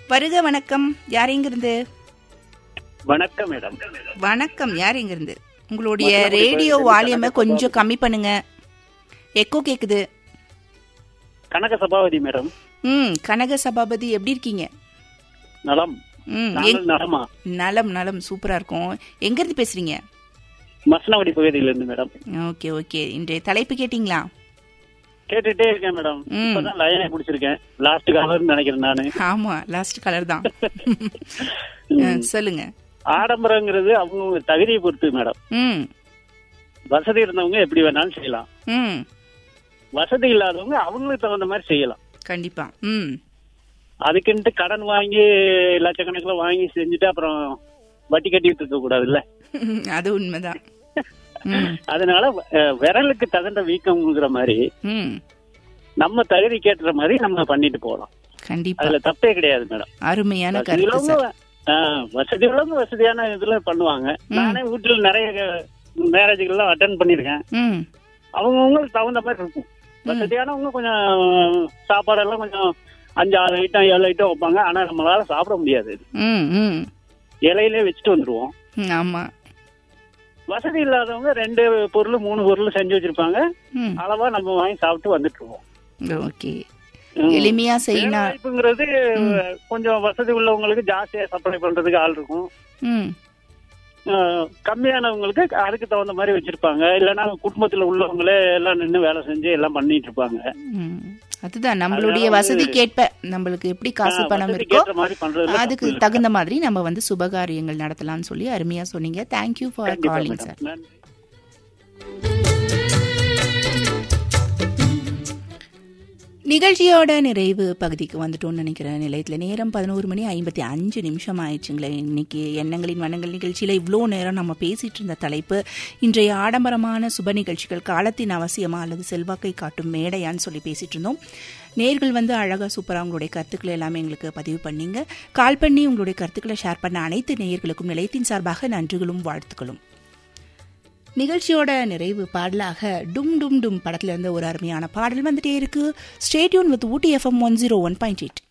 வருக வணக்கம் யார் எங்கிருந்து வணக்கம் மேடம் வணக்கம் யார் எங்கிருந்து உங்களுடைய மதுரை ரேடியோ கோயில்ல வால்யூமை கனக கொஞ்சம் கம்மி பண்ணுங்க எக்கோ கேக்குது கனக சபாபதி மேடம் ம் கனக சபாபதி எப்படி இருக்கீங்க நலம் ம் நாங்கள் எங்- நலமா நலம் நலம் சூப்பரா இருக்கும் எங்க இருந்து பேசுறீங்க மசனவடி பகுதியில இருந்து மேடம் ஓகே ஓகே இன்றைய தலைப்பு கேட்டிங்களா கேட்டுட்டே இருக்கேன் மேடம் ம். இப்பதான் லைனை முடிச்சிருக்கேன் லாஸ்ட் காலர்னு நினைக்கிறேன் நானு ஆமா லாஸ்ட் கலர் தான் அஹ், சொல்லுங்க ஆடம்பரங்கிறது அவங்க தகுதியை பொறுத்து மேடம் ம் வசதி இருந்தவங்க எப்படி வேணாலும் செய்யலாம் ம் வசதி இல்லாதவங்க அவங்களுக்கு தகுந்த மாதிரி செய்யலாம் கண்டிப்பா ம் அதுக்குன்ட்டு கடன் வாங்கி லட்சக்கணக்கில் வாங்கி செஞ்சுட்டு அப்புறம் வட்டி கட்டிட்டு இருக்க கூடாதுல்ல அது உண்மைதான் ம் அதனால அஹ், விரலுக்கு தகுந்த வீக்கம்ங்கிற மாதிரி ம் நம்ம தகுதி கேட்டுற மாதிரி நம்ம பண்ணிட்டு போகலாம் கண்டிப்பா அதுல தப்பே கிடையாது மேடம் அருமையான வசதி கருத்து உள்ளவங்க சார் ஆ, வசதி உள்ளவங்க வசதியான இதுல பண்ணுவாங்க நானே வீட்டுல நிறைய மேரேஜுகள்லாம் அட்டன் பண்ணிருக்கேன் ம் அவங்கவுங்களுக்கு தகுந்த மாதிரி இருக்கும் வசதியானவங்க கொஞ்சம் சாப்பாடெல்லாம் கொஞ்சம் அஞ்சு ஆறு ஐட்டம் ஏழு ஐட்டம் வைப்பாங்க ஆனா நம்மளால சாப்பிட முடியாது ம் ம் இலையிலே வச்சுட்டு வந்துருவோம் ம், ஆமா வசதி இல்லாதவங்க ரெண்டு பொருள் மூணு பொருள் செஞ்சு வச்சிருப்பாங்க ம் அளவா நம்ம வாங்கி சாப்பிட்டு வந்துட்டு இருவோம் ஓகே ம். எளிமையா செய்யணும் வேலைவாய்ப்புங்கிறது கொஞ்சம் வசதி உள்ளவங்களுக்கு ஜாஸ்தியா சப்ளை பண்றதுக்கு ஆள் இருக்கும் ம் அஹ் கம்மியானவங்களுக்கு அதுக்கு தகுந்த மாதிரி வச்சிருப்பாங்க இல்லைன்னா குடும்பத்துல உள்ளவங்களே எல்லாம் நின்று வேலை செஞ்சு எல்லாம் பண்ணிட்டு இருப்பாங்க ம். அதுதான் நம்மளுடைய அதனால வந்து- வசதிக்கேற்ப நம்மளுக்கு எப்படி காசு ஆஹ் பணம் வசதிக்கு இருக்கோ ஏற்ற மாதிரி பண்றதுல அதுக்கு தப்பு இல்ல. தகுந்த மாதிரி நம்ம வந்து சுபகாரியங்கள் நடத்தலாம்னு சொல்லி அருமையா சொன்னீங்க தேங்க்யூ ஃபார் கண்டிப்பா காலிங் மேடம். சார் நன்றி. நிகழ்ச்சியோட நிறைவு பகுதிக்கு வந்துட்டோம்னு நினைக்கிறேன் நிலையத்தில் நேரம் பதினோரு மணி ஐம்பத்தி அஞ்சு நிமிஷம் ஆயிடுச்சுங்களே இன்னைக்கு எண்ணங்களின் வண்ணங்கள் நிகழ்ச்சியில் இவ்வளோ நேரம் நம்ம பேசிட்டு இருந்த தலைப்பு இன்றைய ஆடம்பரமான சுப நிகழ்ச்சிகள் காலத்தின் அவசியமா அல்லது செல்வாக்கை காட்டும் மேடையான்னு சொல்லி பேசிட்டு இருந்தோம் நேர்கள் வந்து அழகாக சூப்பராக உங்களுடைய கருத்துக்களை எல்லாமே எங்களுக்கு பதிவு பண்ணீங்க கால் பண்ணி உங்களுடைய கருத்துக்களை ஷேர் பண்ண அனைத்து நேயர்களுக்கும் நிலையத்தின் சார்பாக நன்றிகளும் வாழ்த்துக்களும் நிகழ்ச்சியோட நிறைவு பாடலாக டும் டும் டும் படத்துல இருந்த ஒரு அருமையான பாடல் வந்துட்டே இருக்கு stay tuned with Ooty FM one zero one point eight